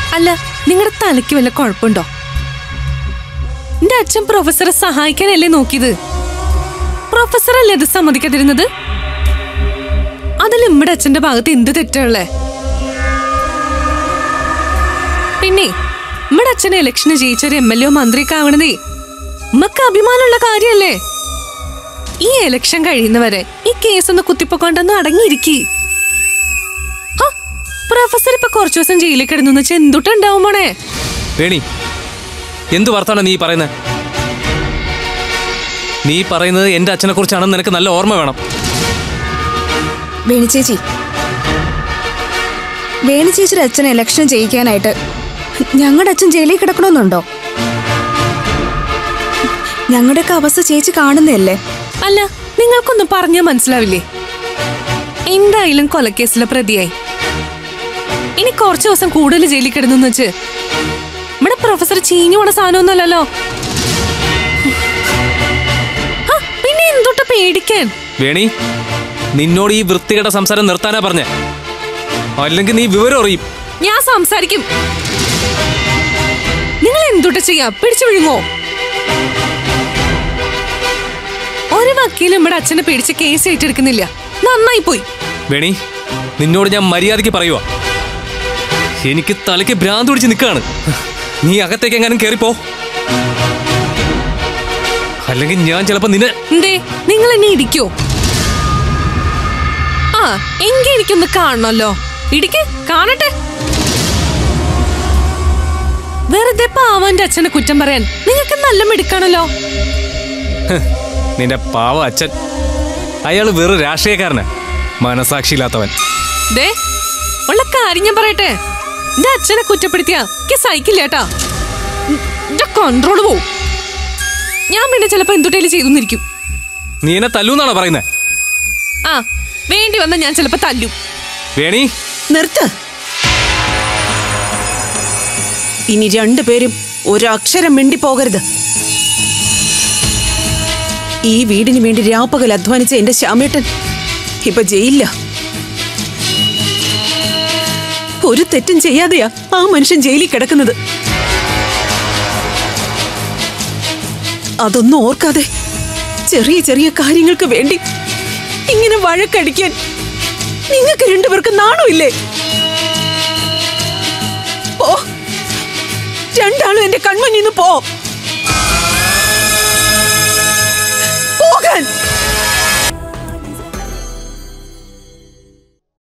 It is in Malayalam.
അല്ല നിങ്ങളുടെ തലയ്ക്ക് വല്ല കുഴപ്പമുണ്ടോ എന്റെ അച്ഛൻ പ്രൊഫസറെ സഹായിക്കാനല്ലേ നോക്കിയത് പ്രൊഫസറല്ലേ അത് സമ്മതിക്കാതിരുന്നത് അതിൽ നമ്മുടെ അച്ഛന്റെ ഭാഗത്ത് എന്ത് തെറ്റുള്ളേ പിന്നെ നമ്മുടെ അച്ഛനെ ഇലക്ഷന് ജയിച്ച ഒരു എം എൽ എ മന്ത്രിയൊക്കെ ആവണതേ ഉമ്മക്ക് അഭിമാനമുള്ള കാര്യല്ലേ ഈ ഇലക്ഷൻ കഴിയുന്നവരെ ഈ കേസ് ഒന്ന് കുത്തിപ്പൊക്കൊണ്ടൊന്ന് അടങ്ങിയിരിക്കി പ്രൊഫസർ ഇപ്പൊ കുറച്ചു ദിവസം ജയിലിൽ കിടന്നു വെച്ചാൽ എന്തുട്ടുണ്ടാവും മോണേ വേണി എന്തു വർത്താനം നീ പറയുന്നത് നീ പറയുന്നത് എന്റെ അച്ഛനെ കുറിച്ചാണെന്ന് നിനക്ക് നല്ല ഓർമ്മ വേണം വേണി ചേച്ചി വേണി ചേച്ചിയുടെ അച്ഛനെ ഇലക്ഷൻ ചെയ്യിക്കാനായിട്ട് ഞങ്ങളുടെ അച്ഛൻ ജയിലിൽ കിടക്കണമെന്നുണ്ടോ ഞങ്ങളുടെയൊക്കെ അവസ്ഥ ചേച്ചി കാണുന്നതല്ലേ അല്ല നിങ്ങൾക്കൊന്നും പറഞ്ഞാൽ മനസ്സിലാവില്ലേ എന്തായാലും കൊലക്കേസിലെ പ്രതിയായി ഇനി കുറച്ചു ദിവസം കൂടുതൽ ജയിലിൽ കിടന്നു വെച്ച് നമ്മുടെ പ്രൊഫസർ ചീഞ്ഞു പോണ സാധനമൊന്നുമല്ലല്ലോ ആ, പിന്നെ എന്തുട്ട പേടിക്കാൻ വേണി നിന്നോട് ഈ വൃത്തികെട്ട സംസാരം നിർത്താനാ പറഞ്ഞേ അല്ലെങ്കിൽ നീ വിവരം അറിയും ഞാൻ സംസാരിക്കും നിങ്ങൾ എന്തുട്ട ചെയ്യാ പിടിച്ചു വിഴുങ്ങോ ഒരു വക്കീലും നമ്മുടെ അച്ഛനെ പേടിച്ച് കേസ് ഏറ്റെടുക്കുന്നില്ല നന്നായി പോയി വേണി നിന്നോട് ഞാൻ മര്യാദയ്ക്ക് പറയുവാ എനിക്ക് തലയ്ക്ക് ഭ്രാന്ത് പിടിച്ച് നിൽക്കാണ് നീ അകത്തേക്ക് എങ്ങാനും കയറിപ്പോ അല്ലെങ്കിൽ ഞാൻ ചിലപ്പോ നിന്നെ എന്തേ നിങ്ങൾ എന്നെ ഇടിക്കോ ആ എങ്കി എനിക്കൊന്ന് കാണണമല്ലോ ഇടിക്ക് കാണട്ടെ വെറുതെ പാവന്റെ അച്ഛനെ കുറ്റം പറയാൻ നിങ്ങൾക്ക് നല്ല മിടുക്കാണല്ലോ നിന്റെ പാവ അച്ഛൻ അയാള് വെറും രാഷ്ട്രീയക്കാരനാ മനസാക്ഷിയില്ലാത്തവൻ ദേ ഉള്ള കാര്യം ഞാൻ പറയട്ടെ എന്റെ അച്ഛനെ കുറ്റപ്പെടുത്തിയാ എനിക്ക് സഹിക്കില്ല കേട്ടാ എന്റെ കൺട്രോൾ പോവും ഞാൻ പിന്നെ ചിലപ്പോ എന്തുട്ടേലും ചെയ്തുന്നിരിക്കും നീ എന്നെ തല്ലൂന്നാണോ പറയുന്നത് ആ വേണ്ടി വന്ന ഞാൻ ചിലപ്പോ തല്ലും വേണി നിർത്ത് ഇനി രണ്ടുപേരും ഒരക്ഷരം മിണ്ടിപ്പോകരുത് ഈ വീടിന് വേണ്ടി രാപ്പകൽ അധ്വാനിച്ച എന്റെ ശ്യാമേട്ടൻ ഇപ്പൊ ജയിലില്ല ഒരു തെറ്റും ചെയ്യാതെയാ ആ മനുഷ്യൻ ജയിലിൽ കിടക്കുന്നത് അതൊന്നും ഓർക്കാതെ ചെറിയ ചെറിയ കാര്യങ്ങൾക്ക് വേണ്ടി ഇങ്ങനെ വഴക്കടിക്കാൻ നിങ്ങൾക്ക് രണ്ടുപേർക്ക് നാണമില്ലേ പോ രണ്ടാളും എന്റെ കൺമുന്നിൽ നിന്ന് പോ